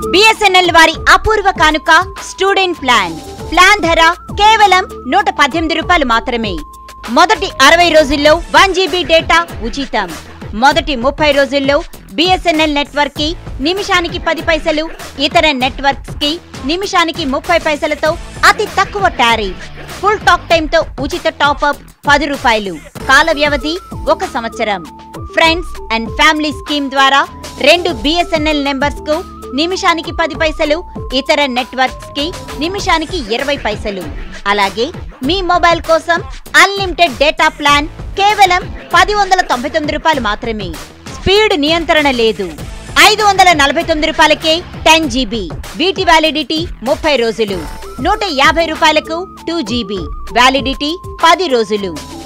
BSNL వారి అపూర్వ కానుక student plan plan ధర కేవలం నూట పద్దెనిమిది రూపాయలు మాత్రమే మొదటి అరవై రోజుల్లో వన్ జీబీ డేటా ఉచితం మొదటి ముప్పై రోజుల్లో బిఎస్ఎన్ఎల్ నెట్వర్క్ కి నిమిషానికి పది పైసలు ఇతర నెట్వర్క్స్ కి నిమిషానికి ముప్పై పైసలతో అతి తక్కువ టారిఫ్ ఫుల్ టాక్ టైమ్ తో ఉచిత టాప్అప్ పది రూపాయలు కాల వ్యవధి ఒక సంవత్సరం ఫ్రెండ్స్ అండ్ ఫ్యామిలీ స్కీమ్ ద్వారా రెండు బిఎస్ఎన్ఎల్ నెంబర్స్ కు నిమిషానికి పది పైసలు ఇతర నెట్వర్క్స్ కి నిమిషానికి ఇరవై పైసలు అలాగే మీ మొబైల్ కోసం అన్లిమిటెడ్ డేటా ప్లాన్ కేవలం పది వందల తొంభై తొమ్మిది రూపాయలు మాత్రమే స్పీడ్ నియంత్రణ లేదు ఐదు వందల నలభై తొమ్మిది రూపాయలకే టెన్ జీబీ వీటి వ్యాలిడిటీ ముప్పై రోజులు నూట యాభై రూపాయలకు టూ జీబీ వ్యాలిడిటీ పది రోజులు